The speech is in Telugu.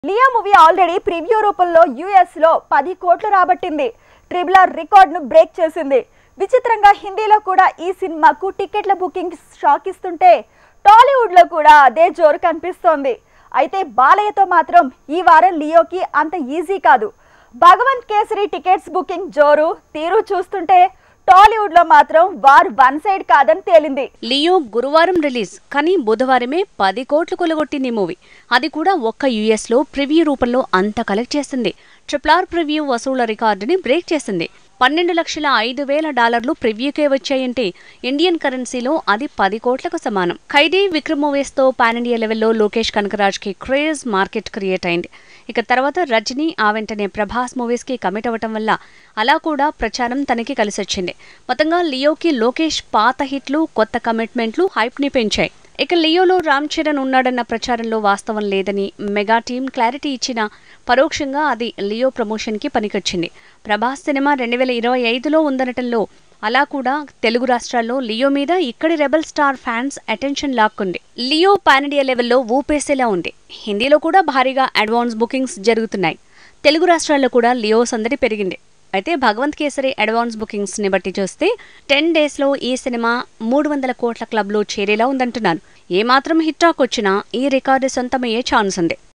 లియా మూవీ ఆల్రెడీ ప్రివ్యూ రూపంలో యుఎస్ లో పది కోట్లు రాబట్టింది ట్రిబుల్ ఆర్ రికార్డ్ ను బ్రేక్ చేసింది విచిత్రంగా హిందీలో కూడా ఈ సినిమాకు టికెట్ల బుకింగ్ షాక్ ఇస్తుంటే టాలీవుడ్ లో కూడా అదే జోరు కనిపిస్తోంది అయితే బాలయ్యతో మాత్రం ఈ వారం లియోకి అంత ఈజీ కాదు భగవంత్ కేసరి టికెట్స్ బుకింగ్ జోరు తీరు చూస్తుంటే టాలీవుడ్ లో మాత్రం వార్ వన్ సైడ్ కాదని తేలింది లియో గురువారం రిలీజ్ కానీ బుధవారమే పది కోట్లు కొలగొట్టింది ఈ మూవీ అది కూడా ఒక్క యుఎస్ లో ప్రివ్యూ రూపంలో అంత కలెక్ట్ చేసింది ట్రిపుల్ ఆర్ ప్రివ్యూ వసూళ్ల రికార్డుని బ్రేక్ చేసింది పన్నెండు లక్షల ఐదు వేల డాలర్లు ప్రివ్యూకే వచ్చాయంటే ఇండియన్ కరెన్సీలో అది పది కోట్లకు సమానం ఖైదీ విక్రమ్ మూవీస్ తో పాన్ ఇండియా లెవెల్లో లోకేష్ కనకరాజ్ కి క్రేజ్ మార్కెట్ క్రియేట్ అయింది ఇక తర్వాత రజనీ ఆ వెంటనే ప్రభాస్ మూవీస్ కి కమిట్ అవ్వటం వల్ల అలా కూడా ప్రచారం తనకి కలిసొచ్చింది మొత్తంగా లియోకి లోకేష్ పాత హిట్లు కొత్త కమిట్మెంట్లు హైప్ ని పెంచాయి ఇక లియోలో రామ్ చరణ్ ఉన్నాడన్న ప్రచారంలో వాస్తవం లేదని మెగా టీం క్లారిటీ ఇచ్చినా పరోక్షంగా అది లియో ప్రమోషన్కి పనికొచ్చింది ప్రభాస్ సినిమా రెండు వేల ఇరవై ఐదులో ఉందనటంలో అలా కూడా తెలుగు రాష్ట్రాల్లో లియో మీద ఇక్కడి రెబల్ స్టార్ ఫ్యాన్స్ అటెన్షన్ లాక్కుంది లియో పాన్ ఇండియా లెవెల్లో ఊపేసేలా ఉంది హిందీలో కూడా భారీగా అడ్వాన్స్ బుకింగ్స్ జరుగుతున్నాయి తెలుగు రాష్ట్రాల్లో కూడా లియో సందడి పెరిగింది అయితే భగవంత్ కేసరి అడ్వాన్స్ బుకింగ్స్ ని బట్టి చూస్తే టెన్ డేస్ లో ఈ సినిమా మూడు వందల కోట్ల క్లబ్ లో చేరేలా ఉందంటున్నారు ఏమాత్రం హిట్ టాక్ వచ్చినా ఈ రికార్డు సొంతమయ్యే ఛాన్స్ ఉంది